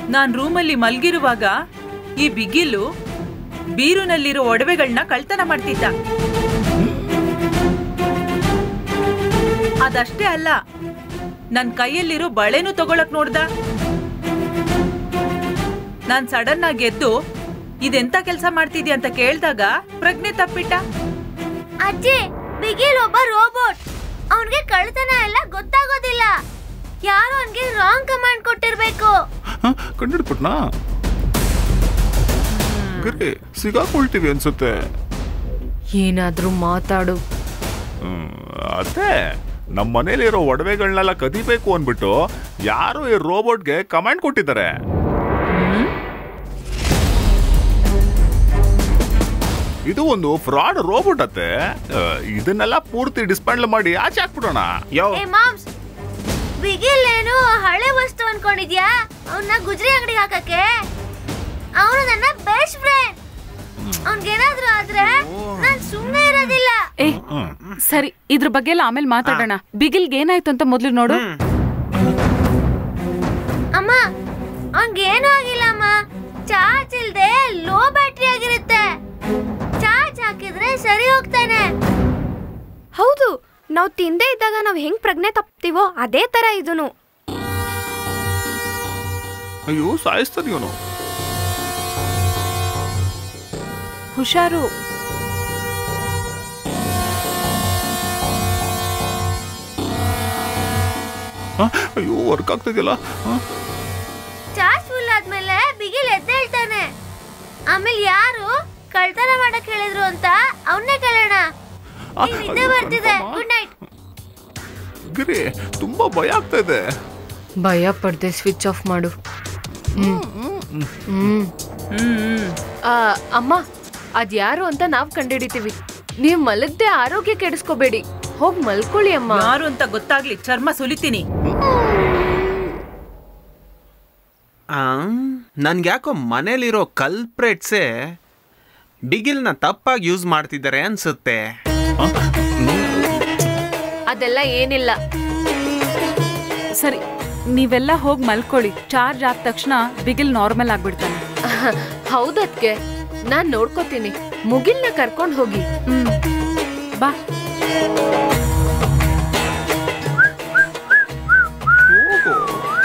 ನಾನ್ ರೂಮಲ್ಲಿ ಮಲ್ಗಿರುವಾಗ ಈ ಬಿಗಿಲು ಬೀರುನಲ್ಲಿರೋ ಒಡವೆಗಳನ್ನ ಕಳ್ತನ ಮಾಡ್ತಿದ್ದ ಅದಷ್ಟೇ ಅಲ್ಲ ನನ್ ಕೈಯಲ್ಲಿರೋ ಬಳೆನೂ ತಗೊಳಕ್ ನೋಡ್ದ ನಾನ್ ಸಡನ್ ಆಗಿ ಎದ್ದು ಇದೆಂತ ಕೆಲಸ ಮಾಡ್ತಿದ್ಯಾ ಅಂತ ಕೇಳ್ದಾಗ ಪ್ರಜ್ಞೆ ತಪ್ಪಿಟ್ಟ ಅಜ್ಜಿ ಬಿಗಿಲ್ ಒಬ್ಬ ರೋಬೋಟ್ ಅವನ್ಗೆ ಕಳ್ತನ ಎಲ್ಲ ಗೊತ್ತಾಗೋದಿಲ್ಲ ಯಾರು ಅವನ್ಗೆ ರಾಂಗ್ ಕಮಾಂಡ್ ಕೊಟ್ಟಿರ್ಬೇಕು ಕಂಡಿಡ್ಬಿಟ್ನಾ ಗರಿ ಸಿಗಾಕೊಳ್ತೀವಿ ಅನ್ಸುತ್ತೆ ಏನಾದ್ರೂ ಮಾತಾಡು ಹ್ಮ್, ಅದೇ ನಮ್ಮ ಮನೇಲಿರೋ ಒಡವೆಗಳನ್ನೆಲ್ಲ ಕದಿಬೇಕು ಅಂದ್ಬಿಟ್ಟು ಯಾರು ಈ ರೋಬೋಟ್ಗೆ ಕಮಾಂಡ್ ಕೊಟ್ಟಿದ್ದಾರೆ ಇದು ಒಂದು ಫ್ರಾಡ್ ರೋಬೋಟ್ ಅತ್ತೆ ಆ, ಇದನ್ನೆಲ್ಲ ಪೂರ್ತಿ ಡಿಸ್ಪ್ಯಾಂಡ್ಲ್ ಮಾಡಿ ಆಚೆ ಹಾಕ್ಬಿಡೋಣ ಯೋ ಏ ಮಾಮ್ಸ್ ಬಿಗಿಲ್ ಏನು ಹಳೆ ವಸ್ತು ಅನ್ಕೊಂಡಿದ್ಯಾ ಅವನ್ನ ಗುಜ್ರಿ ಅಂಗಡಿಗೆ ಹಾಕಕ್ಕೆ ಅವನು ನನ್ನ ಬೆಸ್ಟ್ ಫ್ರೆಂಡ್ ಅವನ್ಗೇನಾದ್ರೂ ಆದ್ರೆ ನಾನ್ ಸುಮ್ನೆ ಇರೋದಿಲ್ಲ ಏ ಸರಿ ಇದ್ರ ಬಗ್ಗೆ ಎಲ್ಲ ಆಮೇಲೆ ಮಾತಾಡೋಣ ಬಿಗಿಲ್ಗೆ ಏನಾಯ್ತು ಅಂತ ಮೊದ್ಲು ನೋಡು ಅಮ್ಮ ಅವ್ನ್ಗೇನೂ ಆಗಿಲ್ಲ ಅಮ್ಮ ಚಾರ್ಜ್ ಇಲ್ದೆ ಲೋ ಬ್ಯಾಟ್ರಿ ಆಗಿರುತ್ತೆ ಚಾರ್ಜ್ ಹಾಕಿದ್ರೆ ಸರಿ ಹೋಗ್ತಾನೆ ಹೌದು ನಾವು ತಿಂದೇ ಇದ್ದಾಗ ನಾವು ಹೆಂಗ್ ಪ್ರಜ್ಞೆ ತಪ್ತೀವೋ ಅದೇ ತರ ಇದೂನು ಅಯ್ಯೋ ಸಾಯಿಸ್ತಾನೆ ಇವನು ಹುಷಾರು ಅಯ್ಯೋ ವರ್ಕ್ ಆಗ್ತಿದ್ಯಲ್ಲ ಹ? ಚಾರ್ಜ್ ಫುಲ್ ಆದ್ಮೇಲೆ ಬಿಗಿಲ್ ಎದ್ದೇಳ್ತಾನೆ ಆಮೇಲೆ ಯಾರು ಕಳ್ತನ ಮಾಡಕ್ ಹೇಳಿದ್ರು ಅಂತ ಅವನ್ನೇ ಕೇಳೋಣ ಆ, ಈಗ ನಿದ್ದೆ ಅಯ್ಯೋ, ಬರ್ತಿದೆ ಅಮ್ಮ. ಗುಡ್ ನೈಟ್ ಗಿರಿ ತುಂಬಾ ಭಯ ಆಗ್ತಾ ಇದೆ ಭಯ ಪಡ್ದೆ ಸ್ವಿಚ್ ಆಫ್ ಮಾಡು ಹ್ಮ್ ಹ್ಮ್ ಆ, ಅಮ್ಮ ಅದ್ಯಾರು ಅಂತ ನಾವ್ ಕಂಡಿಡಿತೀವಿ ನೀವ್ ಮಲಗ್ದೆ ಆರೋಗ್ಯ ಕೆಡಿಸ್ಕೋಬೇಡಿ ಹೋಗ್ ಮಲ್ಕೊಳ್ಳಿ ಅಮ್ಮ ಯಾರು ಅಂತ ಗೊತ್ತಾಗ್ಲಿ ಚರ್ಮ ಸುಲಿತೀನಿ ನನ್ಗ್ಯಾಕೋ ಮನೇಲಿರೋ ಕಲ್ಪ್ರೇಟ್ಸೇ ಬಿಗಿಲ್ನ ತಪ್ಪಾಗಿ ಯೂಸ್ ಮಾಡ್ತಿದ್ದಾರೆ ಅನ್ಸುತ್ತೆ ಅದೆಲ್ಲ ಏನಿಲ್ಲ ಸರಿ ನೀವೆಲ್ಲ ಹೋಗಿ ಮಲ್ಕೊಳ್ಳಿ ಚಾರ್ಜ್ ಆದ ತಕ್ಷಣ ಬಿಗಿಲ್ ನಾರ್ಮಲ್ ಆಗ್ಬಿಡ್ತಾನೆ ಹೌದದ್ಕೆ ನಾನ್ ನೋಡ್ಕೋತೀನಿ ಮುಗಿಲ್ನ ಕರ್ಕೊಂಡ್ ಹೋಗಿ ಹ್ಮ್ ಬಾ ಹೋಗು.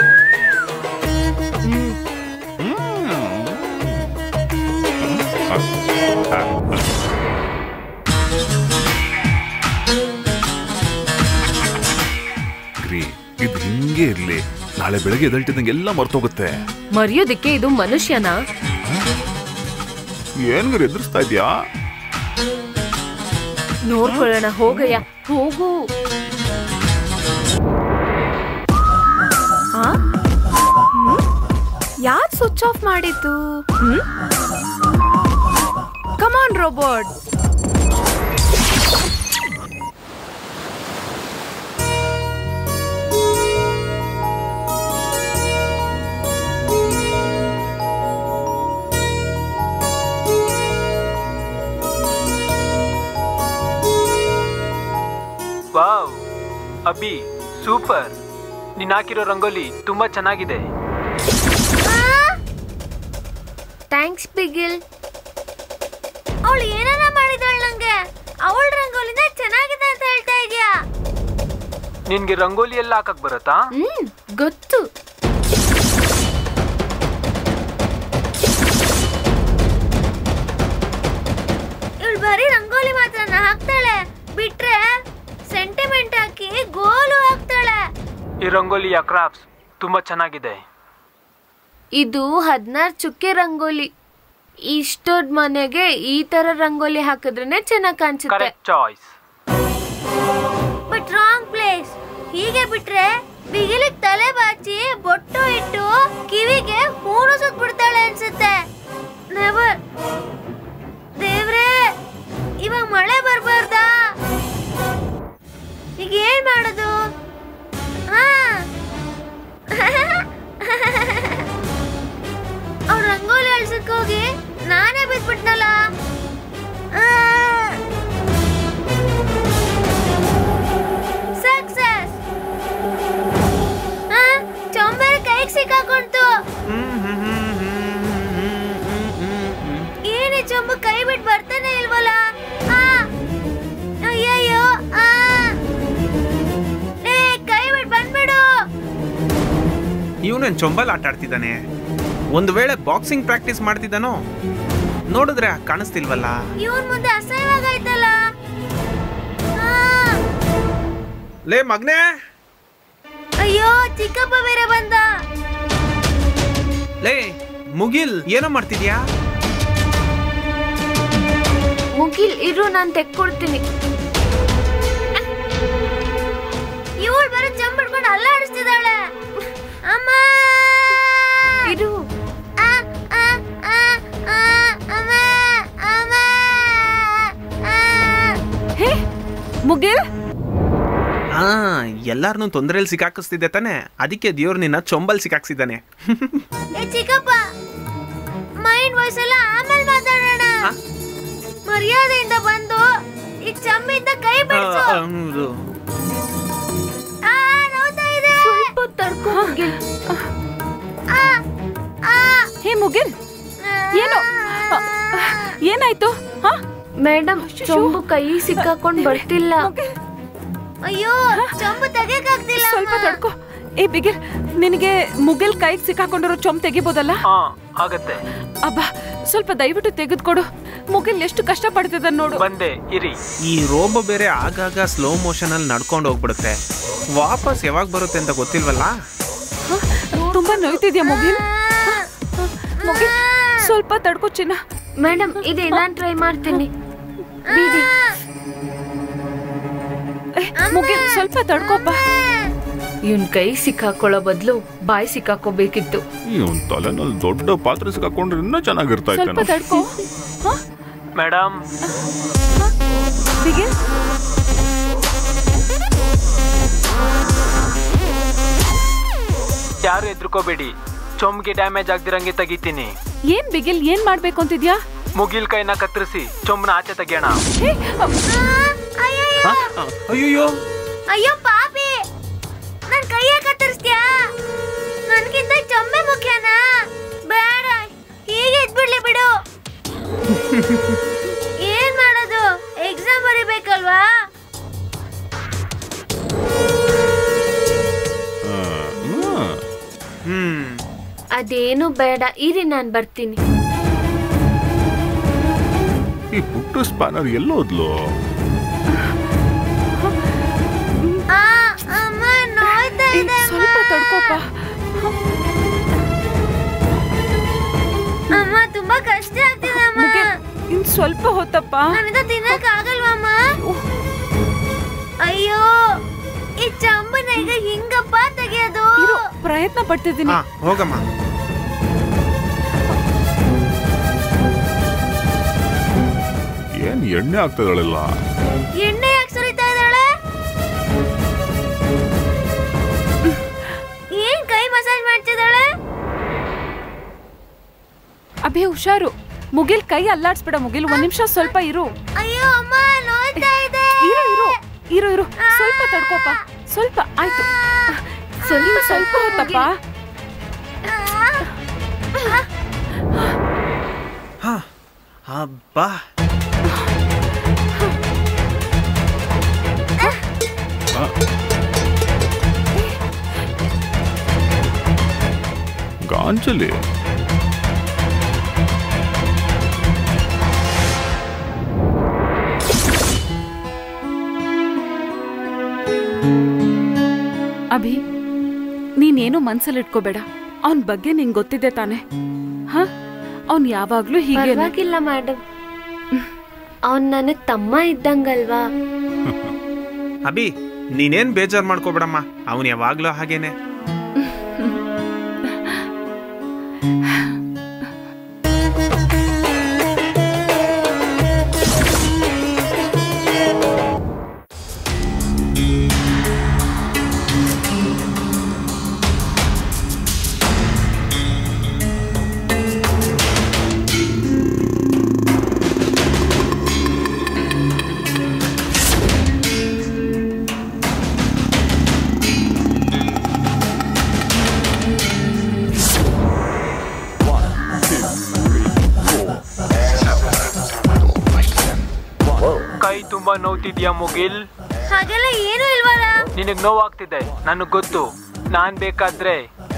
ಗ್ರೀ ಇದು ಹಿಂಗೆ ಇರ್ಲಿ ನಾಳೆ ಬೆಳಗ್ಗೆ ಎದಳ್ತಿದ್ದಂಗೆ ಎಲ್ಲ ಮರ್ತೋಗುತ್ತೆ ಮರೆಯೋದಿಕ್ಕೆ ಇದು ಮನುಷ್ಯನಾ ಏನ್ ಗರಿ ಎದುರಿಸ್ತಾ ಇದ್ಯಾ ನೋಡ್ಕೊಳ್ಳೋಣ ಹೋಗಯ್ಯ ಹೋಗು ಯಾರು ಸ್ವಿಚ್ ಆಫ್ ಮಾಡಿದ್ದು ಕಮಾನ್ ರೋಬೋಟ್ ವಾವ್ ಅಬ್ಬಿ ಸೂಪರ್ ನೀನ್ ಹಾಕಿರೋ ರಂಗೋಲಿ ತುಂಬಾ ಚೆನ್ನಾಗಿದೆ ಥ್ಯಾಂಕ್ಸ್ ಬಿಗಿಲ್ ಅವಳು ಏನಾರ ಮಾಡಿದಾಳು ನಂಗೆ ಅವಳ ರಂಗೋಲಿನ ಚೆನ್ನಾಗಿದೆ ಅಂತ ಹೇಳ್ತಾ ಇದೀಯಾ ನಿನ್ಗೆ ರಂಗೋಲಿ ಎಲ್ಲ ಹಾಕಕ್ ಬರುತ್ತಾ ಹ್ಮ್ ಗೊತ್ತು ಇವಳು ಬರೀ ರಂಗೋಲಿ ಮಾತ್ರನ ಹಾಕ್ತಾಳೆ ಬಿಟ್ರೆ ಸೆಂಟಿಮೆಂಟ್ ಹಾಕಿ ಗೋಲು ಹಾಕ್ತಾಳೆ ಈ ರಂಗೋಲಿಯ ಕ್ರಾಫ್ಟ್ಸ್ ತುಂಬಾ ಚೆನ್ನಾಗಿದೆ ಇದು ಹದಿನಾರು ಚುಕ್ಕೆ ರಂಗೋಲಿ ಇಷ್ಟೊಡ್ ಮನೆಗೆ ಈ ತರ ರಂಗೋಲಿ ಹಾಕಿದ್ರೇನೆ ಚೆನ್ನಾಗ್ ಕಾಣಿಸುತ್ತೆ correct choice but wrong place ಹೀಗೆ ಬಿಟ್ರೆ ಬಿಗಿಲಿಗ್ ತಲೆ ಬಾಚಿ ಬೊಟ್ಟು ಇಟ್ಟು ಕಿವಿಗೆ ಹೂನು ಸುತ್ಬಿಡ್ತಾಳೆ ಅನ್ಸುತ್ತೆ ನೆವರ್ ದೇವ್ರೇ ಇವಾಗ ಮಳೆ ಬರ್ಬಾರ್ದಾ ಈಗ ಏನ್ ಮಾಡೋದು ಹಾ ಅವ್ರ ರಂಗೋಲಿ ಅಳ್ಸಕ್ ಹೋಗಿ ನಾನೇ ಬಿದ್ಬಿಟ್ನಲ್ಲ ಸಕ್ಸಸ್ ಚೊಂಬೆ ಕೈಗೆ ಸಿಕ್ಕಾಕೊಂತು ಹ್ಮ್ ಹ್ಮ್ ಇವನೇನ್ ಚೊಂಬಲ್ ಆಟ ಆಡ್ತಿದ್ದಾನೆ ಒಂದು ವೇಳೆ ಬಾಕ್ಸಿಂಗ್ ಪ್ರಾಕ್ಟೀಸ್ ಮಾಡ್ತಿದ್ದಾನೋ ನೋಡಿದ್ರೆ ಕಾಣಿಸ್ತಿಲ್ವಲ್ಲ ಇವನ್ ಮುಂದೆ ಅಸಹ್ಯವಾಗಾಯ್ತಲ್ಲ ಆ, ಲೇ ಮಗ್ನೆ ಅಯ್ಯೋ ಚಿಕ್ಕಪ್ಪ ಬೇರೆ ಬಂದ ಲೇ ಮುಗಿಲ್ ಏನೋ ಮಾಡ್ತಿದ್ಯಾ ಮುಗಿಲ್ ಇರು ನಾನ್ ತೆಕ್ಕೊಡ್ತೀನಿ ಇವಳು ಬೇರೆ ಚಂಬಿಡ್ಕೊಂಡು ಅಲ್ಲಾಡಿಸ್ತಿದ್ದಾಳೆ ಅಮ್ಮ ಇರು ಆ, ಆ, ಆ, ಆ, ಅಮ್ಮ, ಅಮ್ಮ, ಆ. ಹೇ ಮುಗಿಲ್ ಹಾ ಎಲ್ಲಾರನ್ನೂ ತೊಂದರೆಯಲ್ಲಿ ಸಿಕ್ಕಾಕಿಸ್ತಿದ್ದೆ ತಾನೆ ಅದಕ್ಕೆ ದೇವ್ರು ನಿನ್ನ ಚೊಂಬಲ್ ಸಿಕ್ಕಾಕ್ಸಿದ್ದಾನೆ ಏ ಚಿಕ್ಕಪ್ಪ ಮೈಂಡ್ ವಾಯ್ಸ್ ಎಲ್ಲ ಆಮೇಲೆ ಮಾತಾಡೋಣ ಆ? ಮರ್ಯಾದೆಯಿಂದ ಬಂದು ಈ ಚಮ್ಮಿಂದ ಕೈ ಬಿಡಿಸು ಆ ನೋವ್ತಾ ಇದೆ ಸ್ವಲ್ಪ ತಡ್ಕೊ ಮುಗಿಲ್ ಆ, ಆ, ಹೇ ಮುಗಿಲ್ ಏನು ಅ, ಏನಾಯ್ತು ಹಾ ಮೇಡಮ್ ಚೊಂಬು ಕೈ ಸಿಕ್ಕಾಕೊಂಡ್ ಬರ್ತಿಲ್ಲ ಮುಗಿಲ್ ಅಯ್ಯೋ ಚಂಬು ತೆಗಿಯಕ್ಕಾಗ್ತಿಲ್ಲ ಸ್ವಲ್ಪ ತಡ್ಕೋ ಏ ಬಿಗಿಲ್ ನಿನಗೆ ಮುಗಿಲ್ ಕೈಗೆ ಸಿಕ್ಕಾಕೊಂಡಿರೋ ಚೊಂಬ್ ತೆಗಿಬೋದಲ್ಲ ಹಾ ಆಗತ್ತೆ ಅಬ್ಬಾ ಸ್ವಲ್ಪ ದಯವಿಟ್ಟು ತೆಗೆದುಕೊಡು ಮುಗಿಲ್ ಎಷ್ಟು ಕಷ್ಟ ಪಡ್ತಿದ್ದಾನೆ ನೋಡು ಬಂದೆ ಇರಿ ಈ ರೋಬೋ ಬೇರೆ ಆಗಾಗ ಸ್ಲೋ ಮೋಷನ್ ಅಲ್ಲಿ ನಡ್ಕೊಂಡು ಹೋಗ್ಬಿಡುತ್ತೆ ವಾಪಸ್ ಯಾವಾಗ ಬರುತ್ತೆ ಅಂತ ಗೊತ್ತಿಲ್ವಲ್ಲ ಹ? ತುಂಬಾ ನೋಯ್ತಿದ್ಯಾ ಮುಗಿಲ್ ಹ? ಹ, ಮುಗಿಲ್ ಸ್ವಲ್ಪ ತಡ್ಕೋ ಚಿನ್ನ ಮೇಡಮ್ ಇದೆ ನಾನ್ ಟ್ರೈ ಮಾಡ್ತೀನಿ ಬಿಡಿ ಏ, ಮುಗಿಲ್ ಸ್ವಲ್ಪ ತಡ್ಕೋಪ್ಪ ಇವನ್ ಕೈ ಸಿಕ್ಕಾಕೊಳ್ಳೋ ಬದಲು ಬಾಯಿ ಸಿಕ್ಕಾಕೋಬೇಕಿತ್ತು ಇವನ್ ತಲೆನಲ್ಲಿ ದೊಡ್ಡ ಪಾತ್ರೆ ಸಿಕ್ಕಾಕೊಂಡ್ರೆ ಇನ್ನೂ ಚೆನ್ನಾಗಿರ್ತಾ ಸ್ವಲ್ಪ ಇತ್ತೇನೋ ತಡ್ಕೋ ಹ? ಮೇಡಮ್ ಬಿಗಿಲ್ ಯಾರು ಹೆದರ್ಕೋಬೇಡಿ ಚೊಂಬ್ಗೆ ಡ್ಯಾಮೇಜ್ ಆಗ್ದಿರಂಗೆ ತೆಗಿತೀನಿ ಏನ್ ಬಿಗಿಲ್ ಏನ್ ಮಾಡ್ಬೇಕು ಅಂತಿದ್ಯಾ ಮುಗಿಲ್ ಕೈನ ಕತ್ತರಿಸಿ ಚೊಂಬ್ನ ಆಚೆ ತೆಗಿಯೋಣ ಹೇ, ಅ, ಅಯ್ಯಯ್ಯೋ ಅಯ್ಯೋ ಅಯ್ಯೋ ಪಾಪಿ ನನ್ ಕೈಯ ಕತ್ತರಿಸ್ತ್ಯಾ ನನ್ಗಿಂತ ಚೊಂಬೆ ಮುಖ್ಯನಾ ಬೇಡ ಹೀಗೆ ಇದ್ಬಿಡ್ಲಿ ಬಿಡು ಏನ್ ಮಾಡೋದು ಎಕ್ಸಾಮ್ ಬರಿಬೇಕಲ್ವಾ ಹ್ಮ್. ಹ್ಮ್ ಅದೇನು ಬೇಡ ಇರಿ ನಾನ್ ಬರ್ತೀನಿ ಈ ಪುಟ್ಟ ಸ್ಪ್ಯಾನರ್ ಎಲ್ಲೋದ್ಲು ಆ, ಅಮ್ಮ ನೋಯ್ತಾ ಏ, ಇದೆ ಸ್ವಲ್ಪ ತಡ್ಕೋಪ್ಪ ಅಮ್ಮ ತುಂಬಾ ಕಷ್ಟ ಆಗ್ತಿದೆ ಅಮ್ಮ ಮುಗಿಲ್ ಇನ್ ಸ್ವಲ್ಪ ಹೊತ್ತಪ್ಪ ನನ್ನಿಂದ ತಿನ್ನಕ್ ಆಗಲ್ವಮ್ಮ ಅಯ್ಯೋ ಈ ಚಂಬನ ಈಗ ಹಿಂಗಪ್ಪ ತೆಗಿಯೋದು ಇರು ಪ್ರಯತ್ನ ಪಡ್ತಿದ್ದೀನಿ ಹಾ ಹೋಗಮ್ಮ ಏನ್ ಎಣ್ಣೆ ಆಗ್ತದಳೆಲ್ಲ ಎಣ್ಣೆ ಯಾಕೆ ಸುರಿತಾ ಇದ್ದಾಳೆ ಏನ್ ಕೈ ಮಸಾಜ್ ಮಾಡ್ತಿದ್ದಾಳೆ ಅಭಿ ಹುಷಾರು ಮುಗಿಲ್ ಕೈ ಅಲ್ಲಾಡ್ಸ್ಬೇಡ ಮುಗಿಲ್ ಒಂದ್ ನಿಮಿಷ ಸ್ವಲ್ಪ ಇರು ಅಯ್ಯೋ ಅಮ್ಮ ನೋಯ್ತಾ ಇದೆ ಇರು ಇರು ಇರು ಇರು ಸ್ವಲ್ಪ ತಡ್ಕೋಪ ಸ್ವಲ್ಪ ಆಯ್ತು ಸ್ವಲ್ಪ ಸ್ವಲ್ಪ ಹೊತ್ತಪ್ಪ ಹಾ ಹಬ್ಬಾ ಗಾಂಚಲಿ ಅಭಿ ನೀನೇನು ಮನ್ಸಲ್ಲಿ ಇಟ್ಕೋಬೇಡ ಅವನ್ ಬಗ್ಗೆ ನಿಂಗ್ ಗೊತ್ತಿದೆ ತಾನೆ ಹ ಅವ್ನ್ ಯಾವಾಗ್ಲೂ ಹೀಗೆ ಪರವಾಗಿಲ್ಲ ಮೇಡಮ್ ಅವನ್ ನನಗ್ ತಮ್ಮ ಇದ್ದಂಗಲ್ವಾ ಅಭಿ ನೀನೇನ್ ಬೇಜಾರ್ ಮಾಡ್ಕೋಬೇಡಮ್ಮ ಅವನ್ ಯಾವಾಗ್ಲೂ ಹಾಗೇನೆ ಕೈ ತುಂಬಾ ನೋವ್ತಿದ್ಯಾ ಮುಗಿಲ್ ಹಾಗೆಲ್ಲ ಏನು ಇಲ್ವಲ್ಲ ನಿನಗ್ ನೋವಾಗ್ತಿದೆ ನನಗ್ ಗೊತ್ತು ನಾನ್ ಬೇಕಾದ್ರೆ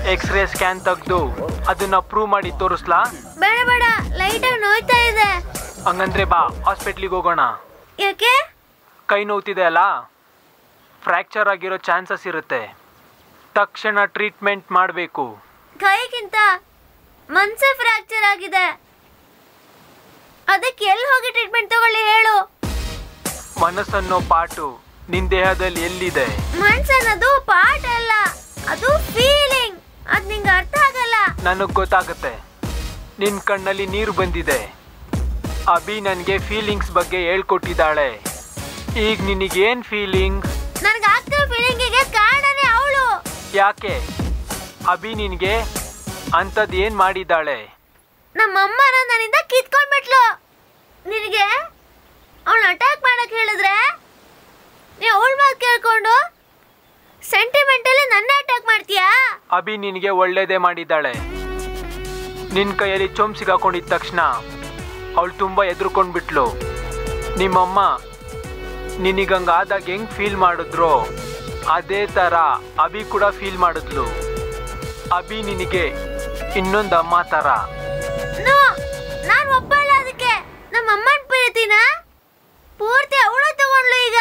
ಎಕ್ಸ್ರೇ ಸ್ಕ್ಯಾನ್ ತೆಗ್ದು ಅದನ್ನ ಪ್ರೂವ್ ಮಾಡಿ ತೋರಿಸ್ಲಾ ಬೇಡ ಬೇಡ ಲೈಟಾಗಿ ನೋಯ್ತಾ ಇದೆ ಹಂಗಂದ್ರೆ ಬಾ ಹಾಸ್ಪಿಟ್ಲಿಗೆ ಹೋಗೋಣ ಯಾಕೆ ಕೈ ನೋವ್ತಿದೆ ಅಲ್ಲ ಫ್ರ್ಯಾಕ್ಚರ್ ಆಗಿರೋ ಚಾನ್ಸಸ್ ಇರುತ್ತೆ ತಕ್ಷಣ ಟ್ರೀಟ್ಮೆಂಟ್ ಮಾಡಬೇಕು ಕೈಗಿಂತ ಮನ್ಸೆ ಫ್ರಾಕ್ಚರ್ ಆಗಿದೆ ಅದಕ್ಕೆ ಎಲ್ಲಿ ಹೋಗಿ ಟ್ರೀಟ್ಮೆಂಟ್ ತಗೊಳ್ಳಿ ಹೇಳು ಮನಸ್ಸನ್ನೋ ಪಾಟು ನಿನ್ ದೇಹದಲ್ಲಿ ಎಲ್ಲಿದೆ ಮನ್ಸನ್ನದು ಪಾಠ ಅಲ್ಲ ಅದು ಫೀಲಿಂಗ್ ಅದ್ ನಿಂಗೆ ಅರ್ಥ ಆಗಲ್ಲ ನನಗೆ ಗೊತ್ತಾಗುತ್ತೆ ನಿನ್ ಕಣ್ಣಲ್ಲಿ ನೀರು ಬಂದಿದೆ ಅಭಿ ನನಗೆ ಫೀಲಿಂಗ್ಸ್ ಬಗ್ಗೆ ಹೇಳ್ಕೊಟ್ಟಿದ್ದಾಳೆ ಈಗ ನಿನಗೇನ್ ಫೀಲಿಂಗ್ ನನ್ಗೆ ಆಗ್ತಿರೋ ಫೀಲಿಂಗಿಗೆ ಕಾರಣನೇ ಅವಳು ಯಾಕೆ ಅಭಿ ನಿನಗೆ ಅಂಥದ್ದು ಏನು ಮಾಡಿದ್ದಾಳೆ ನಮ್ಮಮ್ಮನ ನನ್ನಿಂದ ಕಿತ್ಕೊಂಡ್ಬಿಟ್ಲು ನಿನಗೆ ಅವಳು ಅಟ್ಯಾಕ್ ಮಾಡಕ್ ಹೇಳಿದ್ರೆ ನೀವು ಅವಳ ಮಾತು ಕೇಳ್ಕೊಂಡು ಸೆಂಟಿಮೆಂಟಲ್ಲಿ ನನ್ನ ಅಟ್ಯಾಕ್ ಮಾಡ್ತೀಯಾ ಅಭಿ ನಿನಗೆ ಒಳ್ಳೇದೇ ಮಾಡಿದ್ದಾಳೆ ನಿನ್ನ ಕೈಯಲ್ಲಿ ಚೊಂಬ್ ಸಿಗಾಕೊಂಡಿದ್ದ ತಕ್ಷಣ ಅವಳು ತುಂಬ ಎದುರ್ಕೊಂಡ್ಬಿಟ್ಲು ನಿಮ್ಮಮ್ಮ ನಿನಗಂಗಾದಾಗ ಹೆಂಗ್ ಫೀಲ್ ಮಾಡಿದ್ರೋ ಅದೇ ಥರ ಅಭಿ ಕೂಡ ಫೀಲ್ ಮಾಡಿದ್ಲು ಅಭಿ ನಿನಗೆ ಇನ್ನೊಂದು ಅಮ್ಮ ಥರ ನೋ ನಾನು ಒಪ್ಪಲ್ಲ ಅದಕ್ಕೆ ನಮ್ಮ ಅಮ್ಮನ ಪ್ರೀತಿನ ಪೂರ್ತಿ ಅವಳು ತಗೊಂಡ್ಲು ಈಗ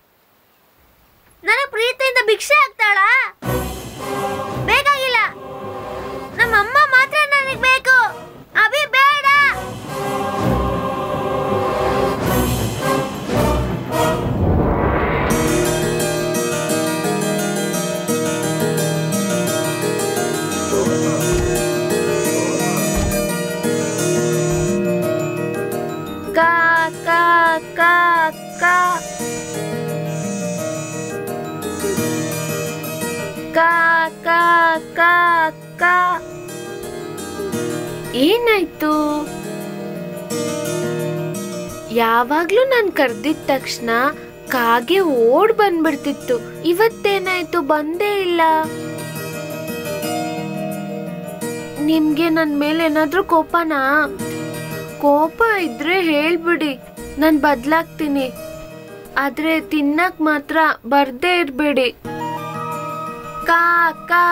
ನನಗೆ ಪ್ರೀತಿಯಿಂದ ಭಿಕ್ಷೆ ಆಗ್ತಾಳಾ ಬೇಕಾಗಿಲ್ಲ ನಮ್ಮ ಅಮ್ಮ ಮಾತ್ರ ನನಗೆ ಬೇಕು ಅಭಿ ಬೇಡ ಕಾ ಕಾ ಕಾ ಕಾ ಕಾ ಕಾ ಕಾ ಕಾ ಏನಾಯ್ತು ಯಾವಾಗ್ಲೂ ನಾನು ಕರ್ದಿದ ತಕ್ಷಣ ಕಾಗೆ ಓಡ್ ಬಂದ್ಬಿಡ್ತಿತ್ತು ಇವತ್ತೇನಾಯ್ತು ಬಂದೇ ಇಲ್ಲ ನಿಮ್ಗೆ ನನ್ ಮೇಲೆ ಏನಾದ್ರೂ ಕೋಪನಾ ಕೋಪ ಇದ್ರೆ ಹೇಳ್ಬಿಡಿ ನಾನ್ ಬದ್ಲಾಗ್ತೀನಿ ಆದ್ರೆ ತಿನ್ನಕ್ ಮಾತ್ರ ಬರ್ದೇ ಇರ್ಬೇಡಿ ಕಾ ಕಾ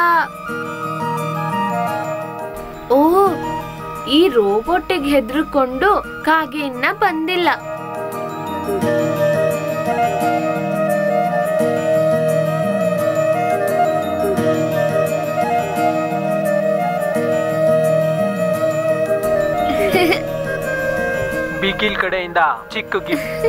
ಓ ಈ ರೋಬೋಟಿಗೆ ಹೆದರ್ಕೊಂಡು ಕಾಗೆ ಇನ್ನ ಬಂದಿಲ್ಲ ಬಿಗಿಲ್ ಕಡೆಯಿಂದ ಚಿಕ್ಕ ಗಿಫ್ಟ್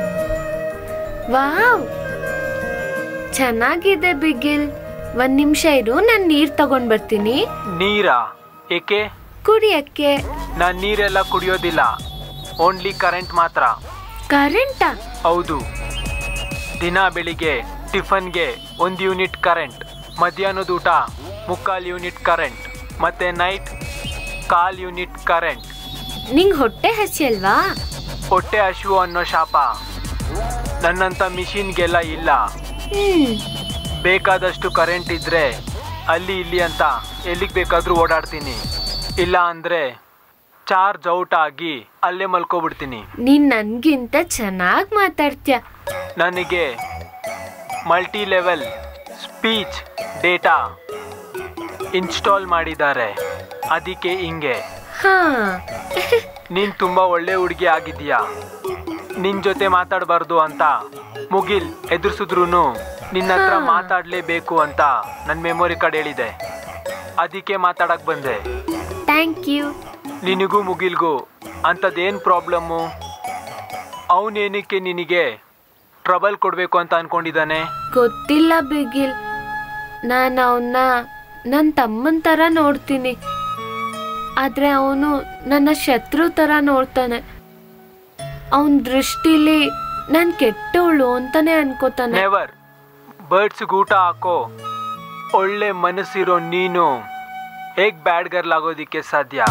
ವಾವ್ ಚೆನ್ನಾಗಿದೆ ಬಿಗಿಲ್ ಒಂದ್ ನಿಮಿಷ ಇರು ನಾನ್ ನೀರ್ ತಗೊಂಡ್ ಬರ್ತೀನಿ ನೀರಾ ಏಕೆ ಕುಡಿಯಕ್ಕೆ ನಾನು ನೀರೆಲ್ಲ ಕುಡಿಯೋದಿಲ್ಲ ಓನ್ಲಿ ಕರೆಂಟ್ ಮಾತ್ರ ಕರೆಂಟಾ ಹೌದು ದಿನ ಬೆಳಿಗ್ಗೆ ಟಿಫನ್ಗೆ ಒಂದು ಯೂನಿಟ್ ಕರೆಂಟ್ ಮಧ್ಯಾಹ್ನದ ಊಟ ಮುಕ್ಕಾಲು ಯೂನಿಟ್ ಕರೆಂಟ್ ಮತ್ತೆ ನೈಟ್ ಕಾಲ್ ಯೂನಿಟ್ ಕರೆಂಟ್ ನಿಂಗ್ ಹೊಟ್ಟೆ ಹಸಿ ಅಲ್ವಾ ಹೊಟ್ಟೆ ಹಸಿವು ಅನ್ನೋ ಶಾಪ ನನ್ನಂಥ ಮಿಷಿನ್ಗೆಲ್ಲ ಇಲ್ಲ ಹ್ಮ್ ಬೇಕಾದಷ್ಟು ಕರೆಂಟ್ ಇದ್ರೆ ಅಲ್ಲಿ ಇಲ್ಲಿ ಅಂತ ಎಲ್ಲಿಗೆ ಬೇಕಾದ್ರೂ ಓಡಾಡ್ತೀನಿ ಇಲ್ಲ ಅಂದ್ರೆ ಚಾರ್ಜ್ ಔಟ್ ಆಗಿ ಅಲ್ಲೇ ಮಲ್ಕೋಬಿಡ್ತೀನಿ ನೀನ್ ನನ್ಗಿಂತ ಚೆನ್ನಾಗ್ ಮಾತಾಡ್ತ್ಯ ನನಗೆ multi level speech data install ಮಾಡಿದ್ದಾರೆ ಅದಕ್ಕೆ ಹಿಂಗೆ ಹಾ ನೀನ್ ತುಂಬಾ ಒಳ್ಳೆ ಹುಡುಗಿ ಆಗಿದೀಯಾ ನಿನ್ ಜೊತೆ ಮಾತಾಡಬಾರ್ದು ಅಂತ ಮುಗಿಲ್ ಎದುರಿಸಿದ್ರು ನಿನ್ನ ಹತ್ರ ಮಾತಾಡ್ಲೇಬೇಕು ಅಂತ ನನ್ನ ಮೆಮೊರಿ ಕಾರ್ಡ್ ಹೇಳಿದೆ ಅದಕ್ಕೆ ಮಾತಾಡಕ್ ಬಂದೆ ಥ್ಯಾಂಕ್ ಯು ನಿನಗೂ ಮುಗಿಲ್ಗೂ ಅಂಥದ್ದೇನು ಪ್ರಾಬ್ಲಮ್ಮು ಅವನೇನಕ್ಕೆ ನಿನಗೆ ಟ್ರಬಲ್ ಕೊಡಬೇಕು ಅಂತ ಅನ್ಕೊಂಡಿದ್ದಾನೆ ಗೊತ್ತಿಲ್ಲ ಬಿಗಿಲ್ ನಾನು ಅವನ್ನ ನನ್ನ ತಮ್ಮನ ತರ ನೋಡ್ತೀನಿ ಆದ್ರೆ ಅವನು ನನ್ನ ಶತ್ರು ತರ ನೋಡ್ತಾನೆ ಅವನ ದೃಷ್ಟಿಲಿ ನಾನ್ ಕೆಟ್ಟವಳು ಅಂತಾನೆ ಅನ್ಕೋತಾನೆ ನೆವರ್ ಬರ್ಡ್ಸ್ಗೆ ಊಟ ಹಾಕೋ ಒಳ್ಳೆ ಮನಸ್ಸಿರೋ ನೀನು ಹೇಗ್ ಬ್ಯಾಡ್ ಗರ್ಲ್ ಆಗೋದಿಕ್ಕೆ ಸಾಧ್ಯ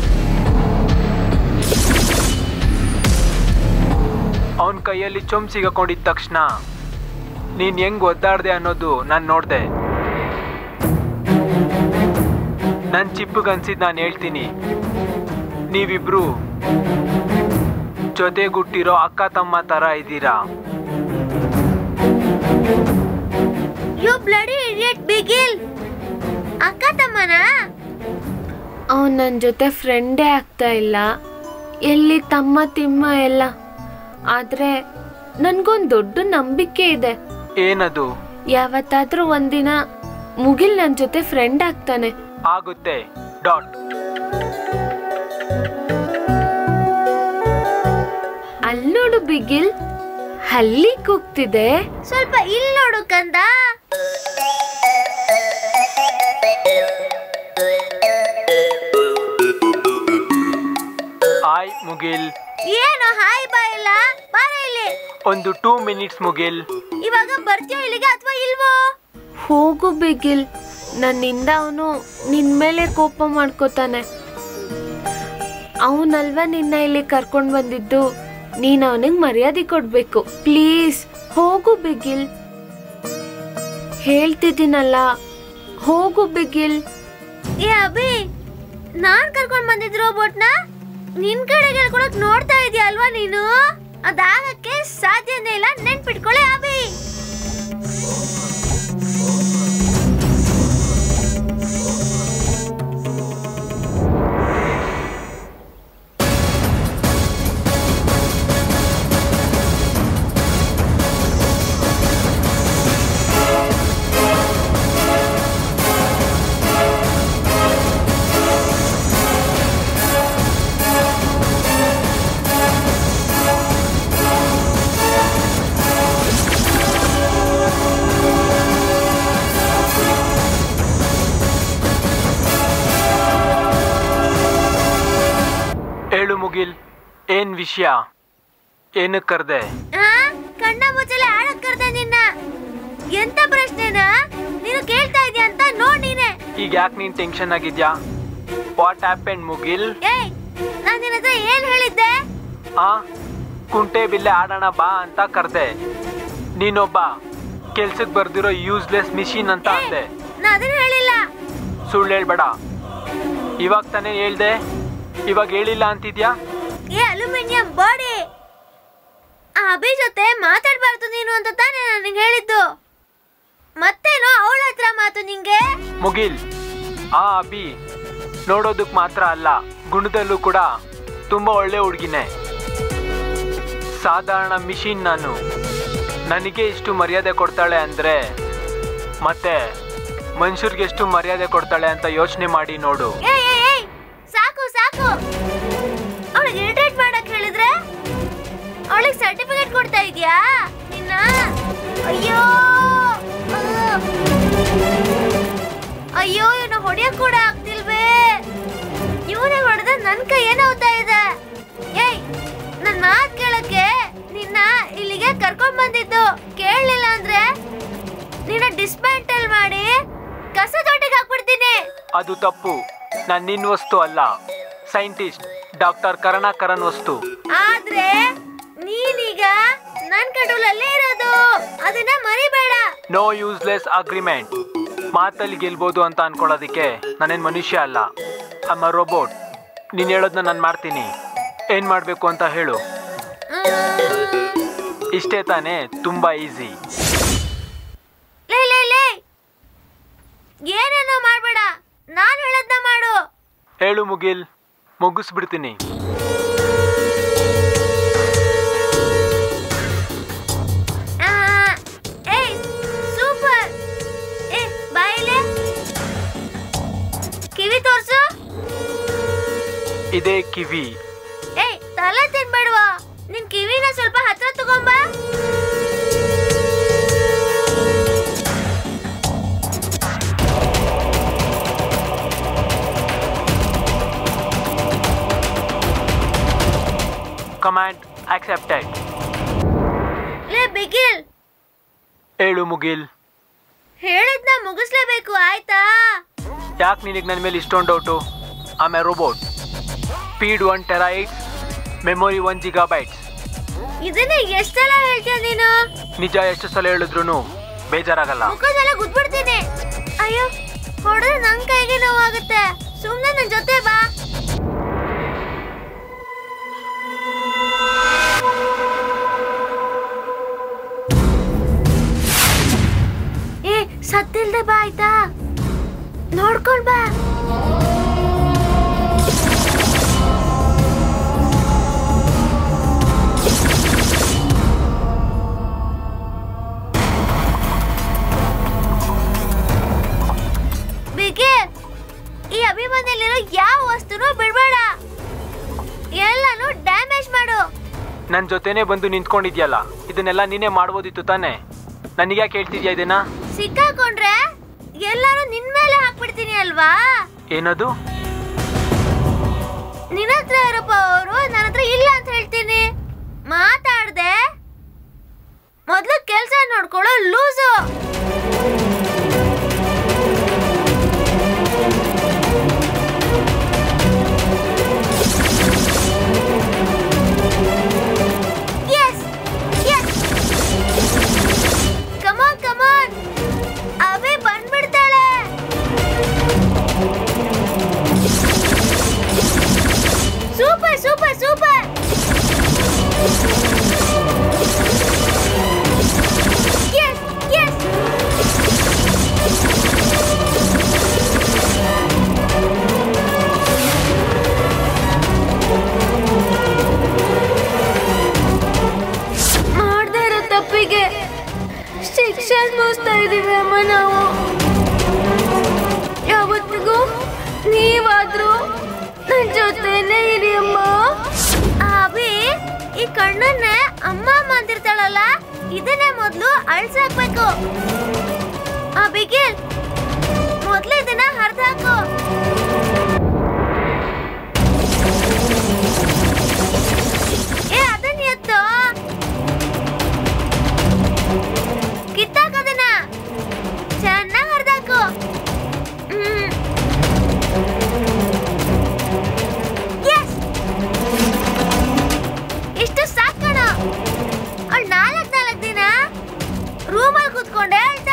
ಅವನ ಕೈಯಲ್ಲಿ ಚೊಂಬ್ ಸಿಗಕೊಂಡಿದ ತಕ್ಷಣ ನೀನ್ ಹೆಂಗ್ ಒದ್ದಾಡ್ದೆ ಅನ್ನೋದು ನಾನು ನೋಡ್ದೆ ನನ್ ಚಿಪ್ಪಗನ್ಸಿದ್ ನಾನು ಹೇಳ್ತೀನಿ ನೀವಿಬ್ರು ಜೊತೆಗುಟ್ಟಿರೋ ಅಕ್ಕ ತಮ್ಮ ತರ ಇದ್ದೀರಾ ಯು ಬ್ಲಡಿ ಇಡಿಯಟ್ ಬಿಗಿಲ್ ಅಕ್ಕ ತಮ್ಮ ತಮ್ಮನ ಅವನು ನನ್ನ ಜೊತೆ ಫ್ರೆಂಡೇ ಆಗ್ತಾ ಇಲ್ಲ ಎಲ್ಲಿ ತಮ್ಮ ತಿಮ್ಮ ಎಲ್ಲ ಆದರೆ ನನಗೊಂದು ದೊಡ್ಡ ನಂಬಿಕೆ ಇದೆ ಏನದು ಯಾವತ್ತಾದ್ರೂ ಒಂದಿನ ಮುಗಿಲ್ ನನ್ನ ಜೊತೆ ಫ್ರೆಂಡ್ ಆಗ್ತಾನೆ ಆಗುತ್ತೆ ಡಾಟ್ ಅಲ್ಲಿ ನೋಡು ಬಿಗಿಲ್ ಹಲ್ಲಿ ಕೂಗ್ತಿದೆ ಸ್ವಲ್ಪ ಇಲ್ಲಿ ನೋಡು ಕಂದ ಆಯ್ ಮುಗಿಲ್ ಏನು ಹಾಯ್ ಬಾ ಇಲ್ಲ ಬಾರ ಇಲ್ಲಿ ಒಂದು ಟೂ ಮಿನಿಟ್ಸ್ ಮುಗಿಲ್ ಇವಾಗ ಬರ್ತೀಯೋ ಇಲ್ಲಿಗೆ ಅಥವಾ ಇಲ್ವೋ ಹೋಗು ಬಿಗಿಲ್ ನನ್ನಿಂದ ಅವನು ನಿನ್ ಮೇಲೆ ಕೋಪ ಮಾಡ್ಕೋತಾನೆ ಅವನಲ್ವಾ ನಿನ್ನ ಇಲ್ಲಿ ಕರ್ಕೊಂಡ್ ಬಂದಿದ್ದು ನೀನ್ ಅವನಿಗೆ ಮರ್ಯಾದೆ ಕೊಡ್ಬೇಕು ಪ್ಲೀಸ್ ಹೋಗು ಬಿಗಿಲ್ ಹೇಳ್ತಿದ್ದೀನಲ್ಲ ಹೋಗು ಬಿಗಿಲ್ ಏ ಅಭಿ ನಾನ್ ಕರ್ಕೊಂಡ್ ಬಂದಿದ್ ರೋಬೋಟ್ನ ನಿನ್ ಕಡೆಗೆ ಹೇಳ್ಕೊಳಕ್ ನೋಡ್ತಾ ಇದೀಯ ಅಲ್ವಾ ನೀನು ಅದಾಗಕ್ಕೆ ಸಾಧ್ಯನೇ ಇಲ್ಲ ನೆನ್ಪಿಟ್ಕೊಳ್ಳೆ ಅಭಿ ಹೇಳು ಮುಗಿಲ್ ಏನ್ ವಿಷಯ ಏನಕ್ಕೆ ಕರ್ದೆ ಆ ಕಣ್ಣ ಮುಚ್ಚಲೆ ಆಡಕ್ ಕರ್ದೆ ನಿನ್ನ ಎಂತ ಪ್ರಶ್ನೆನಾ ನೀನು ಕೇಳ್ತಾ ಇದೀಯ ಅಂತ ನೋಡ್ ನೀನೆ ಈಗ ಯಾಕೆ ನೀನ್ ಟೆನ್ಷನ್ ಆಗಿದ್ಯಾ ವಾಟ್ ಹ್ಯಾಪನ್ ಮುಗಿಲ್ ಏಯ್ ನಾನ್ ನಿನ್ನ ಹತ್ರ ಏನ್ ಹೇಳಿದ್ದೆ ಆ ಕುಂಟೆ ಬಿಲ್ಲೆ ಆಡೋಣ ಬಾ ಅಂತ ಕರ್ದೆ ನೀನೊಬ್ಬ ಕೆಲ್ಸಕ್ಕೆ ಬರ್ದಿರೋ ಯೂಸ್ಲೆಸ್ ಮಿಷಿನ್ ಅಂತ ಏಯ್, ಅಂದೆ ನಾ ಅದನ್ನ ಹೇಳಿಲ್ಲ ಸುಳ್ಳು ಹೇಳ್ಬೇಡ ಇವಾಗ ತಾನೇ ಹೇಳ್ದೆ ಇವಾಗ ಹೇಳಿಲ್ಲ ಅಂತಿದ್ಯಾ ಏ ಅಲ್ಯೂಮಿನಿಯಂ ಬಾಡಿ ಆ ಅಭಿ ಜೊತೆ ಮಾತಾಡ್ಬಾರ್ದು ನೀನು ಅಂತ ತಾನೇ ನಾನು ನಿಂಗೆ ಹೇಳಿದ್ದು ಮತ್ತೇನೋ ಅವಳ ಹತ್ರ ಮಾತು ನಿಂಗೆ ಮುಗಿಲ್ ಆ ಅಭಿ ನೋಡೋದಕ್ ಮಾತ್ರ ಅಲ್ಲ ಗುಣದಲ್ಲೂ ಕೂಡ ತುಂಬಾ ಒಳ್ಳೆ ಹುಡುಗಿನೇ ಸಾಧಾರಣ ಮಿಷಿನ್ ನಾನು ನನಗೆ ಇಷ್ಟು ಮರ್ಯಾದೆ ಕೊಡ್ತಾಳೆ ಅಂದ್ರೆ ಮತ್ತೆ ಮನುಷ್ಯರಿಗೆ ಎಷ್ಟು ಮರ್ಯಾದೆ ಕೊಡ್ತಾಳೆ ಅಂತ ಯೋಚನೆ ಮಾಡಿ ನೋಡು ಏಯ್ ಏಯ್ ಏಯ್ ಸಾಕು ಸಾಕು ಅವಳಿಗೆ ಇರಿಟೇಟ್ ಮಾಡಕ್ ಹೇಳಿದ್ರೆ ಅವಳಿಗೆ ಸರ್ಟಿಫಿಕೇಟ್ ಕೊಡ್ತಾ ಇದೀಯಾ ನಿನ್ನ ಅಯ್ಯೋ ಆ. ಅಯ್ಯೋ ಇವನು ಹೊಡಿಯಕ್ ಕೂಡ ಆಗ್ತಿಲ್ವೇ ಇವನೇ ಹೊಡೆದ ನನ್ ಕೈ ಏನಾಗ್ತಾ ಇದೆ ಏಯ್ ನನ್ ಮಾತ್ ಕೇಳಕ್ಕೆ ನಿನ್ನ ಇಲ್ಲಿಗೆ ಕರ್ಕೊಂಡ್ ಬಂದಿದ್ದು ಕೇಳಲಿಲ್ಲ ಅಂದ್ರೆ ನಿನ್ನ ಡಿಸ್ಮ್ಯಾಂಟಲ್ ಮಾಡಿ ಕಸ ತೊಟ್ಟಿಗೆ ಹಾಕ್ಬಿಡ್ತೀನಿ ಅದು ತಪ್ಪು ನಾನು ನಿನ್ನ ವಸ್ತು ಅಲ್ಲ ಸೈಂಟಿಸ್ಟ್ ಡಾಕ್ಟರ್ ಕರುಣಾಕರನ್ ವಸ್ತು ಆದ್ರೆ ನೀನೀಗ ನನ್ ಕಡೂಲಲ್ಲೇ ಇರೋದು ಅದನ್ನ ಮರಿಬೇಡ ನೋ ಯೂಸ್ಲೆಸ್ ಅಗ್ರಿಮೆಂಟ್ ಮಾತಲ್ಲಿ ಗೆಲ್ಬೋದು ಅಂತ ಅನ್ಕೊಳ್ಳೋದಕ್ಕೆ ನಾನೇನು ಮನುಷ್ಯ ಅಲ್ಲ ಅಮ್ಮ ರೋಬೋಟ್ ನೀನು ಹೇಳೋದನ್ನ ನಾನು ಮಾಡ್ತೀನಿ ಏನು ಮಾಡಬೇಕು ಅಂತ ಹೇಳು ಇಷ್ಟೇ ತಾನೇ ತುಂಬ ಈಸಿ ಲೇ ಲೇ ಲೇ ಏನೇನೋ ಮಾಡ್ಬೇಡ ನಾನ್ ಹೇಳದ್ನ ಮಾಡು ಹೇಳು ಮುಗಿಲ್ ಮುಗಿಸ್ಬಿಡ್ತೀನಿ ಆ, ಏಯ್ ಸೂಪರ್ ಏ ಬಾಯಿಲೆ ಕಿವಿ ತೋರ್ಸು ಇದೇ ಕಿವಿ ಏಯ್ ತಲೆ ತಿನ್ಬೇಡ್ವಾ ನಿನ್ ಕಿವಿನ ಸ್ವಲ್ಪ ಹತ್ರ ತಗೊಂಬ ಕಮಾಂಡ್ ಆಕ್ಸೆಪ್ಟೆಡ್ ಲೇ ಬಿಗಿಲ್ ಹೇಳು ಮುಗಿಲ್ ಹೇಳಿದ್ನ ಮುಗಿಸ್ಲೇಬೇಕು ಆಯ್ತಾ ಯಾಕೆ ನಿನಗೆ ನನ್ನ ಮೇಲೆ ಇಷ್ಟೊಂದು ಡೌಟು ಆಮೇಲೆ robot speed one terahertz memory one gigabytes ಇದನ್ನ ಎಷ್ಟೆಲ್ಲ ಹೇಳ್ತೀಯ ನೀನು ನಿಜ ಎಷ್ಟು ಸಲ ಹೇಳಿದ್ರು ಬೇಜಾರಾಗಲ್ಲ ಮುಖದೆಲ್ಲ ಗುದ್ಬಿಡ್ತೀನಿ ಅಯ್ಯೋ ಹೊಡೆದ್ರೆ ನನ್ ಕೈಗೆ ನೋವಾಗುತ್ತೆ ಸುಮ್ನೆ ನನ್ ಜೊತೆ ಬಾ ಏ ಸತ್ತಿಲ್ದೆ ಬಾ ಆಯ್ತಾ ನೋಡ್ಕೊಂಡ್ ಬಾ ಬಿಗಿಲ್ ಈ ಅಭಿಮಾನದಲ್ಲಿರೋ ಯಾವ ವಸ್ತುನೂ ಬಿಡ್ಬೇಡ ಎಲ್ಲಾನು ಡ್ಯಾಮೇಜ್ ಮಾಡು ನನ್ನ ಜೊತೆನೇ ಬಂದು ನಿಂತ್ಕೊಂಡಿದ್ಯಲ್ಲ ಇದನ್ನೆಲ್ಲ ನೀನೇ ಮಾಡ್ಬೋದಿತ್ತು ತಾನೇ ನನಗ್ಯಾಕೆ ಹೇಳ್ತಿದ್ಯಾ ಇದನ್ನ ಸಿಕ್ಕಾಕೊಂಡ್ರೆ ಎಲ್ಲಾನು ನಿನ್ ಮೇಲೆ ಹಾಕ್ಬಿಡ್ತೀನಿ ಅಲ್ವಾ ಏನದು ನಿನ್ನ ಹತ್ರ ಇರಪ್ಪ ಅವರು ನನ್ನ ಹತ್ರ ಇಲ್ಲ ಅಂತ ಹೇಳ್ತೀನಿ ಮಾತಾಡ್ದೆ ಮೊದ್ಲು ಕೆಲ್ಸ ನೋಡ್ಕೊಳ್ಳೋ loose Yes! Yes! Come on, come on! ಅವೇ ಬಂದ್ಬಿಡ್ತಾಳೆ super super super yes yes ಮಾಡದೇ ಇರೋ ತಪ್ಪಿಗೆ ಶಿಕ್ಷೆ ಅನ್ಭವಿಸ್ತಾ ಇದೀವಿ ಅಮ್ಮ ನಾವು ಯಾವತ್ತಿಗೂ ನೀವಾದ್ರೂ ನನ್ ಜೊತೆನೇ ಇರಿ ಅಮ್ಮ ಅಭಿ ಈ ಕಣ್ಣನ್ನೇ ಅಮ್ಮ ಅಮ್ಮ ಅಂತಿರ್ತಾಳಲ್ಲ ಇದನ್ನೇ ಮೊದ್ಲು ಅಳ್ಸಾಕ್ಬೇಕು ಆ ಬಿಗಿಲ್ ಮೊದ್ಲು ಇದನ್ನ ಹರಿದಾಕು ಏ ಅದನ್ನ ಎತ್ತು ಕಿತ್ತಾಕೋದನ್ನ ಚೆನ್ನಾಗಿ ಹರಿದಾಕು ಹ್ಮ್ Yes! ಇಷ್ಟು ಸಾಕಣ ಅವಳು ನಾಲ್ಕು ನಾಲ್ಕು ದಿನ ರೂಮಲ್ಲಿ ಕೂತ್ಕೊಂಡೆ